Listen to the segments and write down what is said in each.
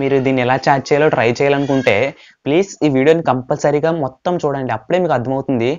మీరు దీన్ని ఎలా ఛార్జ్ చేయాలో ట్రై చేయాలనుకుంటే ప్లీజ్ ఈ వీడియోని కంపల్సరీగా మొత్తం చూడండి అప్పుడే మీకు అర్థమవుతుంది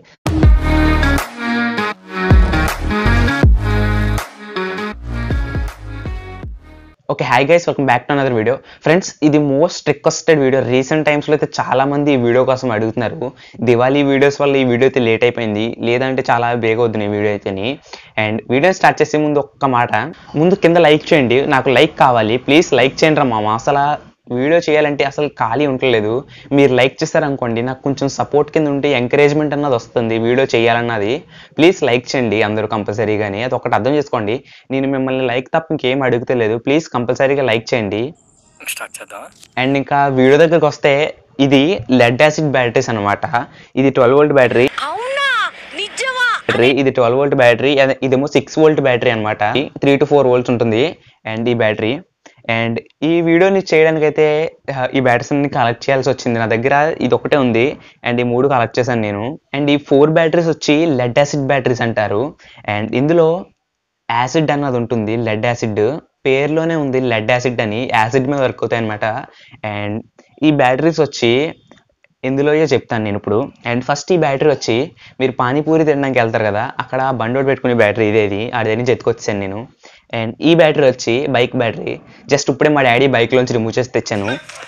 okay hi guys welcome back to another video friends ఇది మోస్ట్ రిక్వెస్టెడ్ వీడియో రీసెంట్ టైమ్స్లో అయితే చాలా మంది ఈ వీడియో కోసం అడుగుతున్నారు దివాళీ వీడియోస్ వల్ల ఈ వీడియో అయితే లేట్ అయిపోయింది లేదంటే చాలా బేగా అవుతుంది ఈ వీడియో అయితేని అండ్ వీడియో స్టార్ట్ చేసే ముందు ఒక్క మాట ముందు కింద లైక్ చేయండి నాకు లైక్ కావాలి ప్లీజ్ లైక్ చేయండి రా మామ అసలు వీడియో చేయాలంటే అసలు ఖాళీ ఉండలేదు మీరు లైక్ చేస్తారనుకోండి నాకు కొంచెం సపోర్ట్ కింద ఉంటే ఎంకరేజ్మెంట్ అన్నది వస్తుంది వీడియో చేయాలన్నది ప్లీజ్ లైక్ చేయండి అందరూ కంపల్సరీగానే అది ఒకటి అర్థం చేసుకోండి నేను మిమ్మల్ని లైక్ తప్ప ఇంకేం అడుగుతలేదు ప్లీజ్ కంపల్సరీగా లైక్ చేయండి స్టార్ట్ చేద్దాం అండ్ ఇంకా వీడియో దగ్గరకు వస్తే ఇది లెడ్ యాసిడ్ బ్యాటరీస్ అన్నమాట ఇది ట్వెల్వ్ వోల్ట్ బ్యాటరీ అవునా నిజమా బ్యాటరీ ఇది ట్వెల్వ్ వోల్ట్ బ్యాటరీ అదే- ఇదేమో సిక్స్ వోల్ట్ బ్యాటరీ అనమాట త్రీ టు ఫోర్ వోల్ట్స్ ఉంటుంది అండ్ ఈ బ్యాటరీ అండ్ ఈ వీడియోని చేయడానికి అయితే ఆ, ఈ బ్యాటరీస్ అన్ని కలెక్ట్ చేయాల్సి వచ్చింది నా దగ్గర ఇది ఒకటే ఉంది అండ్ ఈ మూడు కలెక్ట్ చేశాను నేను అండ్ ఈ ఫోర్ బ్యాటరీస్ వచ్చి లెడ్ యాసిడ్ బ్యాటరీస్ అంటారు అండ్ ఇందులో యాసిడ్ అన్నది ఉంటుంది లెడ్ యాసిడ్ పేరులోనే ఉంది లెడ్ యాసిడ్ అని యాసిడ్ మీద వర్క్ అవుతాయి అనమాట అండ్ ఈ బ్యాటరీస్ వచ్చి ఇందులోయే చెప్తాను నేను ఇప్పుడు అండ్ ఫస్ట్ ఈ బ్యాటరీ వచ్చి మీరు పానీపూరి తినడానికి వెళ్తారు కదా అక్కడ బండోడు పెట్టుకునే బ్యాటరీ ఇదేది ఆడి దగ్గర నుంచి ఎత్తుకొచ్చాను నేను అండ్ ఈ బ్యాటరీ వచ్చి బైక్ బ్యాటరీ జస్ట్ ఇప్పుడే మా డాడీ బైక్లోంచి రిమూవ్ చేసి తెచ్చాను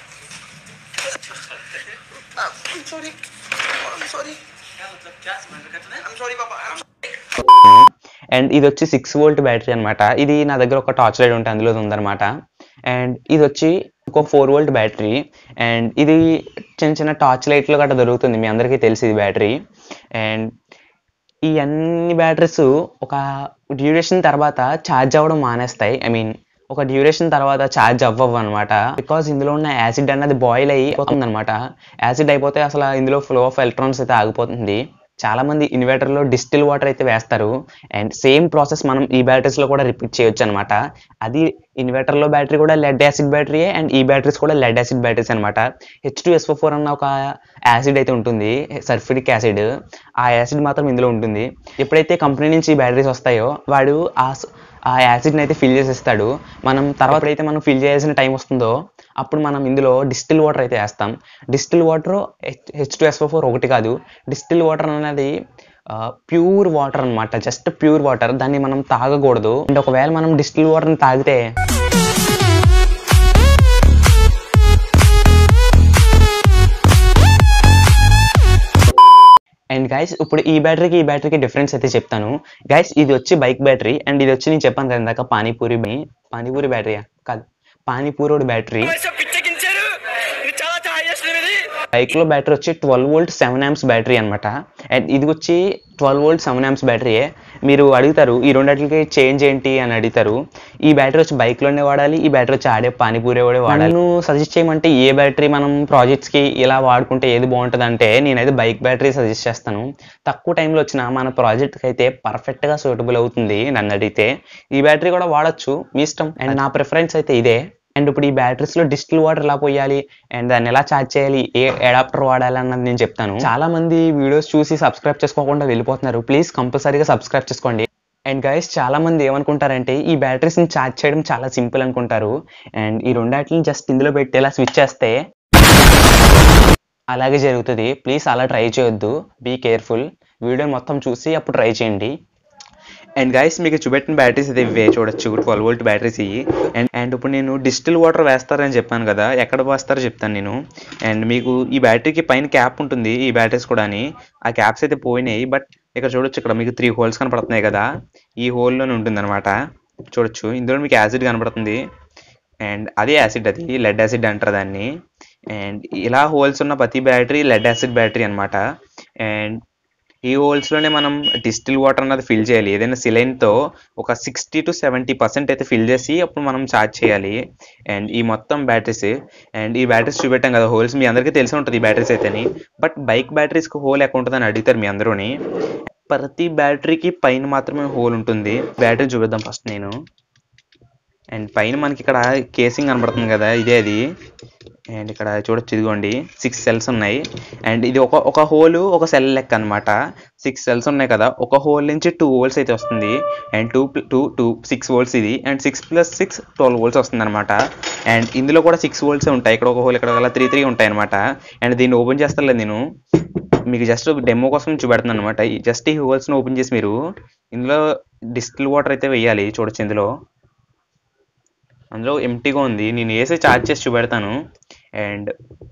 sorry. I'm sorry. I'm sorry, Papa. I'm and ఇది వచ్చి సిక్స్ వోల్ట్ బ్యాటరీ అనమాట ఇది నా దగ్గర ఒక టార్చ్ లైట్ ఉంటే అందులో ఉందన్నమాట అండ్ ఇది వచ్చి ఇంకో ఫోర్ వోల్ట్ బ్యాటరీ అండ్ ఇది చిన్న చిన్న టార్చ్ లైట్లు గట్రా దొరుకుతుంది మీ అందరికీ తెలిసి ఇది బ్యాటరీ అండ్ ఈ అన్ని బ్యాటరీస్ ఒక డ్యూరేషన్ తర్వాత ఛార్జ్ అవ్వడం మానేస్తాయి ఐ మీన్ ఒక డ్యూరేషన్ తర్వాత ఛార్జ్ అవ్వవు అనమాట బికాస్ ఇందులో ఉన్న యాసిడ్ అన్నది బాయిల్ అయిపోతుంది అనమాట యాసిడ్ అయిపోతే అసలు ఇందులో ఫ్లో ఆఫ్ ఎలక్ట్రాన్స్ అయితే ఆగిపోతుంది చాలా మంది ఇన్వర్టర్ లో డిస్టిల్ వాటర్ అయితే వేస్తారు అండ్ సేమ్ ప్రాసెస్ మనం ఈ బ్యాటరీస్ లో కూడా రిపీట్ చేయొచ్చు అనమాట అది ఇన్వర్టర్ లో బ్యాటరీ కూడా లెడ్ యాసిడ్ బ్యాటరీయే అండ్ ఈ బ్యాటరీస్ కూడా లెడ్ యాసిడ్ బ్యాటరీస్ అనమాట హెచ్ టూ ఎస్ఓ ఫోర్ అన్న ఒక యాసిడ్ అయితే ఉంటుంది సల్ఫ్యూరిక్ యాసిడ్ ఆ యాసిడ్ మాత్రం ఇందులో ఉంటుంది ఎప్పుడైతే కంపెనీ నుంచి ఈ బ్యాటరీస్ వస్తాయో వాడు ఆ స- ఆ యాసిడ్ని అయితే ఫిల్ చేసేస్తాడు మనం తర్వాత అయితే మనం ఫిల్ చేయాల్సిన టైం వస్తుందో అప్పుడు మనం ఇందులో డిస్టిల్ వాటర్ అయితే వేస్తాం distil water H two SO four ఒకటి కాదు డిస్టిల్ వాటర్ అనేది ప్యూర్ వాటర్ అన్నమాట జస్ట్ ప్యూర్ వాటర్ దాన్ని మనం తాగకూడదు అండ్ ఒకవేళ మనం డిస్టిల్ వాటర్ని తాగితే అండ్ గైస్ ఇప్పుడు ఈ బ్యాటరీకి ఈ బ్యాటరీకి డిఫరెన్స్ అయితే చెప్తాను గైస్ ఇది వచ్చి బైక్ బ్యాటరీ అండ్ ఇది వచ్చి నేను చెప్పాను కదా ఇందాక పానీపూరి బై- పానీపూరి బ్యాటరీ కాదు పానీపూరోడి బ్యాటరీ పిచ్చెక్కించారు ఇది చాలా చాలా చేస్తుంది ఇది బైక్ లో బ్యాటరీ వచ్చి twelve volt seven amps battery అనమాట అండ్ ఇది వచ్చి ట్వెల్వ్ వోల్ట్ సెవెన్ యామ్స్ బ్యాటరీయే మీరు అడుగుతారు ఈ రెండింటికి చేంజ్ ఏంటి అని అడుగుతారు ఈ బ్యాటరీ వచ్చి బైక్ లోనే వాడాలి ఈ బ్యాటరీ వచ్చి ఆడే పానీపూరి వాడే వాడాలి నేను సజెస్ట్ చేయమంటే ఏ బ్యాటరీ మనం ప్రాజెక్ట్స్ కి ఇలా వాడుకుంటే ఏది బాగుంటుంది అంటే నేనైతే బైక్ బ్యాటరీ సజెస్ట్ చేస్తాను తక్కువ టైంలో వచ్చిన మన ప్రాజెక్ట్కి అయితే పర్ఫెక్ట్ గా సూటబుల్ అవుతుంది నన్ను అడిగితే ఈ బ్యాటరీ కూడా వాడచ్చు మీ ఇష్టం అండ్ నా ప్రిఫరెన్స్ అయితే ఇదే అండ్ ఇప్పుడు ఈ బ్యాటరీస్ లో డిస్టిల్ వాటర్ ఎలా పోయాలి అండ్ దాన్ని ఎలా ఛార్జ్ చేయాలి ఏ అడాప్టర్ వాడాలి అన్నది నేను చెప్తాను చాలా మంది వీడియోస్ చూసి సబ్స్క్రైబ్ చేసుకోకుండా వెళ్ళిపోతున్నారు ప్లీజ్ కంపల్సరీగా సబ్స్క్రైబ్ చేసుకోండి అండ్ గైస్ చాలా మంది ఏమనుకుంటారంటే ఈ బ్యాటరీస్ ని ఛార్జ్ చేయడం చాలా సింపుల్ అనుకుంటారు అండ్ ఈ రెండాటిని జస్ట్ ఇందులో పెట్టి ఇలా స్విచ్ చేస్తే అలాగే జరుగుతుంది ప్లీజ్ అలా ట్రై చేయొద్దు బీ కేర్ఫుల్ వీడియో మొత్తం చూసి అప్పుడు ట్రై చేయండి అండ్ గైస్ మీకు చూపెట్టిన బ్యాటరీస్ అయితే ఇవే చూడొచ్చు ట్వెల్వ్ వోల్ట్ బ్యాటరీస్ ఇవి అండ్ అండ్ ఇప్పుడు నేను డిస్టిల్ వాటర్ వేస్తారని చెప్పాను కదా ఎక్కడ వేస్తారో చెప్తాను నేను అండ్ మీకు ఈ బ్యాటరీకి పైన క్యాప్ ఉంటుంది ఈ బ్యాటరీస్ కూడా ఆ క్యాప్స్ అయితే పోయినాయి బట్ ఇక్కడ చూడొచ్చు ఇక్కడ మీకు త్రీ హోల్స్ కనపడుతున్నాయి కదా ఈ హోల్లోనే ఉంటుంది అనమాట చూడొచ్చు ఇందులో మీకు యాసిడ్ కనపడుతుంది అండ్ అదే యాసిడ్ అది లెడ్ యాసిడ్ అంటారు దాన్ని అండ్ ఇలా హోల్స్ ఉన్న ప్రతి బ్యాటరీ లెడ్ యాసిడ్ బ్యాటరీ అనమాట అండ్ ఈ holes లోనే మనం డిస్టిల్ వాటర్ అన్నది ఫిల్ చేయాలి ఏదైనా saline తో ఒక సిక్స్టీ టు సెవెంటీ పర్సెంట్ అయితే ఫిల్ చేసి అప్పుడు మనం ఛార్జ్ చేయాలి అండ్ ఈ మొత్తం బ్యాటరీస్ అండ్ ఈ బ్యాటరీస్ చూపెట్టాం కదా హోల్స్ మీ అందరికీ తెలిసి ఉంటుంది ఈ బ్యాటరీస్ అయితేని బట్ బైక్ బ్యాటరీస్కి హోల్ ఎక్కడ ఉంటుందని అడుగుతారు మీ అందరూని ప్రతి బ్యాటరీకి పైన మాత్రమే హోల్ ఉంటుంది బ్యాటరీ చూపిద్దాం ఫస్ట్ నేను అండ్ పైన మనకి ఇక్కడ కేసింగ్ కనబడుతుంది కదా ఇదే అది అండ్ ఇక్కడ చూడొచ్చు ఇదిగోండి సిక్స్ సెల్స్ ఉన్నాయి అండ్ ఇది ఒక ఒక హోల్ ఒక సెల్ లెక్క అనమాట సిక్స్ సెల్స్ ఉన్నాయి కదా ఒక హోల్ నుంచి టూ వోల్ట్స్ అయితే వస్తుంది and two two two six volts ఇది and six plus six twelve volts వస్తుంది అనమాట అండ్ ఇందులో కూడా సిక్స్ వోల్ట్స్ ఉంటాయి ఇక్కడ ఒక హోల్ ఇక్కడ ఒక త్రీ త్రీ ఉంటాయి అనమాట అండ్ దీన్ని ఓపెన్ చేస్తాను నేను మీకు జస్ట్ డెమో కోసం చూపెడుతున్నాను అనమాట జస్ట్ ఈ హోల్స్ని ఓపెన్ చేసి మీరు ఇందులో డిస్టిల్ వాటర్ అయితే వేయాలి చూడొచ్చు ఇందులో అందులో ఎంటీగా ఉంది నేను వేసి ఛార్జ్ చేసి చూపెడతాను అండ్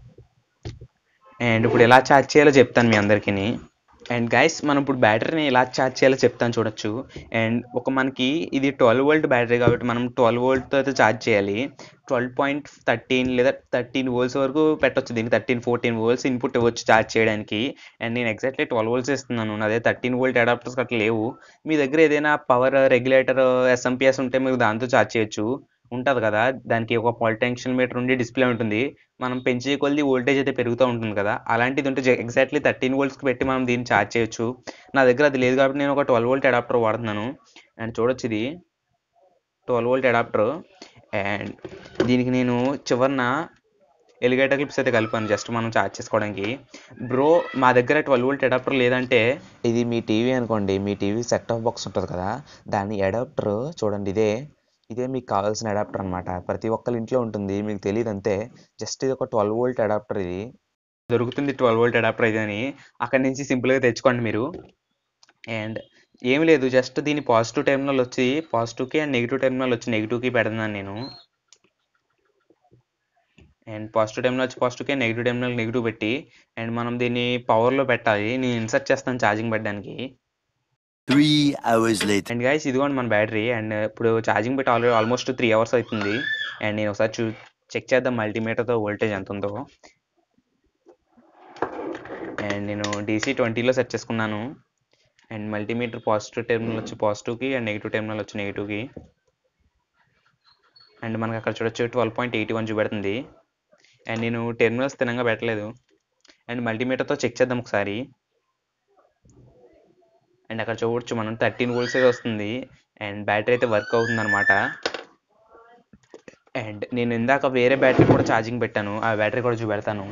అండ్ ఇప్పుడు ఎలా ఛార్జ్ చేయాలో చెప్తాను మీ అందరికీ అండ్ గైస్ మనం ఇప్పుడు బ్యాటరీని ఎలా ఛార్జ్ చేయాలో చెప్తాను చూడొచ్చు అండ్ ఒక మనకి ఇది ట్వెల్వ్ వోల్ట్ బ్యాటరీ కాబట్టి మనం ట్వెల్వ్ వోల్ట్తో అయితే ఛార్జ్ చేయాలి ట్వెల్వ్ పాయింట్ థర్టీన్ లేదా థర్టీన్ వోల్ట్స్ వరకు పెట్టొచ్చు దీనికి థర్టీన్ ఫోర్టీన్ వోల్ట్స్ ఇన్పుట్ ఇవ్వచ్చు ఛార్జ్ చేయడానికి అండ్ నేను ఎగ్జాక్ట్లీ ట్వెల్వ్ వోల్ట్స్ ఇస్తున్నాను అదే థర్టీన్ వోల్ట్ అడాప్టర్స్ అట్లా లేవు మీ దగ్గర ఏదైనా పవర్ రెగ్యులేటర్ ఎస్ఎంపిఎస్ ఉంటే మీరు దాంతో ఛార్జ్ చేయొచ్చు ఉంటుంది కదా దానికి ఒక పొలిటెన్షియల్ మీటర్ ఉండి డిస్ప్లే ఉంటుంది మనం పెంచే కొద్ది వోల్టేజ్ అయితే పెరుగుతూ ఉంటుంది కదా అలాంటిది ఉంటే ఎగ్జాక్ట్లీ థర్టీన్ వోల్ట్స్కి పెట్టి మనం దీన్ని ఛార్జ్ చేయొచ్చు నా దగ్గర అది లేదు కాబట్టి నేను ఒక ట్వెల్వ్ వోల్ట్ అడాప్టర్ వాడుతున్నాను అండ్ చూడొచ్చు ఇది ట్వెల్వ్ వోల్ట్ అడాప్టర్ అండ్ దీనికి నేను చివరిన ఎలిగేటర్ క్లిప్స్ అయితే కలిపాను జస్ట్ మనం ఛార్జ్ చేసుకోవడానికి బ్రో మా దగ్గర ట్వెల్వ్ వోల్ట్ అడాప్టర్ లేదంటే ఇది మీ టీవీ అనుకోండి మీ టీవీ సెట్ ఆఫ్ బాక్స్ ఉంటుంది కదా దాని అడాప్టర్ చూడండి ఇదే ఇదే మీకు కావాల్సిన అడాప్టర్ అనమాట ప్రతి ఒక్కరి ఇంట్లో ఉంటుంది మీకు తెలియదు అంతే జస్ట్ ఇది ఒక ట్వెల్వ్ వోల్ట్ అడాప్టర్ ఇది దొరుకుతుంది ట్వెల్వ్ వోల్ట్ అడాప్టర్ ఇది అని అక్కడి నుంచి సింపుల్గా తెచ్చుకోండి మీరు అండ్ ఏమి లేదు జస్ట్ దీని పాజిటివ్ టెర్మినల్ వచ్చి పాజిటివ్కి అండ్ నెగిటివ్ టెర్మినల్ వచ్చి నెగిటివ్కి పెడుతున్నాను నేను అండ్ పాజిటివ్ టెర్మినల్ వచ్చి పాజిటివ్కి నెగిటివ్ టెర్మినల్ నెగిటివ్ పెట్టి అండ్ మనం దీన్ని పవర్లో పెట్టాలి నేను ఇన్సర్ట్ చేస్తాను ఛార్జింగ్ పెట్టడానికి Three hours later. And guys ఇదిగోండి మన బ్యాటరీ అండ్ ఇప్పుడు ఛార్జింగ్ పెట్టి ఆల్రెడీ ఆల్మోస్ట్ త్రీ అవర్స్ అవుతుంది అండ్ నేను ఒకసారి చూ చెక్ చేద్దాం మల్టీమీటర్తో వోల్టేజ్ ఎంత ఉందో అండ్ నేను డీసీ ట్వంటీలో సెట్ చేసుకున్నాను అండ్ మల్టీమీటర్ పాజిటివ్ టెర్మినల్ వచ్చి పాజిటివ్కి అండ్ నెగిటివ్ టెర్మినల్ వచ్చి నెగిటివ్కి అండ్ మనకి అక్కడ చూడొచ్చు ట్వెల్వ్ పాయింట్ ఎయిటీ వన్ చూపెడుతుంది అండ్ నేను టెర్మినల్స్ తినంగా పెట్టలేదు అండ్ మల్టీమీటర్తో చెక్ చేద్దాం ఒకసారి అండ్ అక్కడ చూడొచ్చు మనం థర్టీన్ వోల్ట్స్ అయితే వస్తుంది అండ్ బ్యాటరీ అయితే వర్క్ అవుతుంది అనమాట అండ్ నేను ఇందాక వేరే బ్యాటరీ కూడా ఛార్జింగ్ పెట్టాను ఆ బ్యాటరీ కూడా చూపెడతాను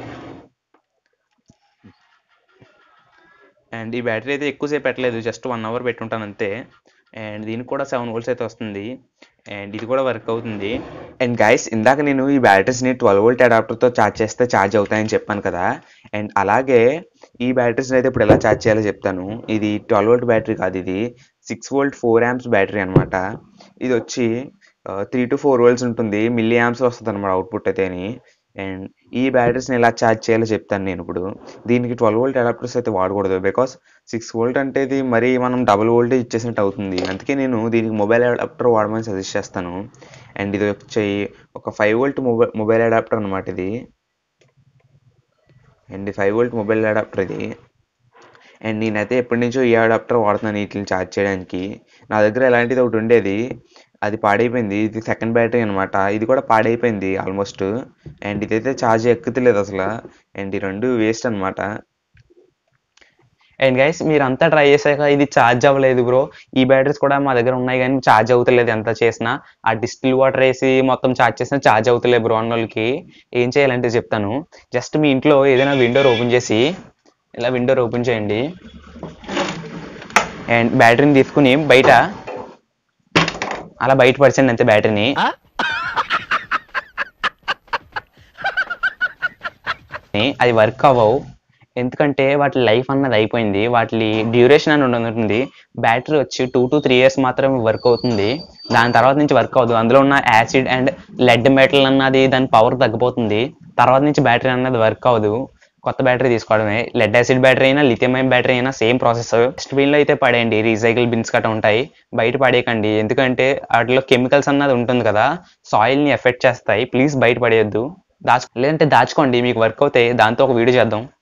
అండ్ ఈ బ్యాటరీ అయితే ఎక్కువసేపు పెట్టలేదు జస్ట్ వన్ అవర్ పెట్టుంటాను అంతే అండ్ దీనికి కూడా సెవెన్ వోల్ట్స్ అయితే వస్తుంది అండ్ ఇది కూడా వర్క్ అవుతుంది అండ్ గైస్ ఇందాక నేను ఈ బ్యాటరీస్ని ట్వెల్వ్ వోల్ట్ అడాప్టర్తో ఛార్జ్ చేస్తే ఛార్జ్ అవుతాయని చెప్పాను కదా అండ్ అలాగే ఈ బ్యాటరీస్ని అయితే ఇప్పుడు ఎలా ఛార్జ్ చేయాలో చెప్తాను ఇది ట్వెల్వ్ వోల్ట్ బ్యాటరీ కాదు ఇది six volt four amps battery అనమాట ఇది వచ్చి త్రీ టు ఫోర్ వోల్ట్స్ ఉంటుంది మిల్లీ యాంప్స్ వస్తుంది అనమాట అవుట్పుట్ అయితే అండ్ ఈ బ్యాటరీస్ని ఎలా ఛార్జ్ చేయాలో చెప్తాను నేను ఇప్పుడు దీనికి ట్వెల్వ్ వోల్ట్ అడాప్టర్స్ అయితే వాడకూడదు బికాస్ సిక్స్ వోల్ట్ అంటే ఇది మరీ మనం డబుల్ వోల్టేజ్ ఇచ్చేసినట్టు అవుతుంది అందుకే నేను దీనికి మొబైల్ అడాప్టర్ వాడమని సజెస్ట్ చేస్తాను అండ్ ఇది వచ్చి ఒక five volt mobile mobile adapter అనమాట ఇది and five volt mobile adapter ఇది అండ్ నేనైతే ఎప్పటి నుంచో ఈ అడాప్టర్ వాడుతున్నాను వీటిని ఛార్జ్ చేయడానికి నా దగ్గర ఇలాంటిది ఒకటి ఉండేది అది పాడైపోయింది ఇది సెకండ్ బ్యాటరీ అనమాట ఇది కూడా పాడైపోయింది ఆల్మోస్ట్ అండ్ ఇదైతే ఛార్జ్ ఎక్కుతలేదు అసలు అండ్ ఈ రెండు వేస్ట్ అనమాట అండ్ గైస్ మీరు అంతా ట్రై చేశాక ఇది ఛార్జ్ అవ్వలేదు బ్రో ఈ బ్యాటరీస్ కూడా మా దగ్గర ఉన్నాయి కానీ ఛార్జ్ అవుతలేదు ఎంత చేసినా ఆ డిస్టిల్ వాటర్ వేసి మొత్తం ఛార్జ్ చేసినా ఛార్జ్ అవుతలేదు బ్రో అన్న వాళ్ళకి ఏం చేయాలంటే చెప్తాను జస్ట్ మీ ఇంట్లో ఏదైనా విండోర్ ఓపెన్ చేసి ఇలా విండోర్ ఓపెన్ చేయండి అండ్ బ్యాటరీని తీసుకుని బయట అలా బయట పడిచండి అంతే బ్యాటరీని అది వర్క్ అవ్వవు ఎందుకంటే వాటి లైఫ్ అన్నది అయిపోయింది వాటి డ్యూరేషన్ అని ఉంటుంది బ్యాటరీ వచ్చి టూ టు త్రీ ఇయర్స్ మాత్రమే వర్క్ అవుతుంది దాని తర్వాత నుంచి వర్క్ అవ్వదు అందులో ఉన్న యాసిడ్ అండ్ లెడ్ మెటల్ అన్నది దాని పవర్ తగ్గిపోతుంది తర్వాత నుంచి బ్యాటరీ అన్నది వర్క్ అవ్వదు కొత్త బ్యాటరీ తీసుకోవడమే లెడ్ యాసిడ్ బ్యాటరీ అయినా లిథియం ఐన్ బ్యాటరీ అయినా సేమ్ ప్రాసెస్ డస్ట్బిన్ లో అయితే పడేయండి రీసైకిల్ బిన్స్ గట్రా ఉంటాయి బయట పడేయకండి ఎందుకంటే వాటిలో కెమికల్స్ అన్నది ఉంటుంది కదా సాయిల్ ని ఎఫెక్ట్ చేస్తాయి ప్లీజ్ బయట పడేయద్దు దాచు లేదంటే దాచుకోండి మీకు వర్క్ అవుతాయి దాంతో ఒక వీడియో చేద్దాం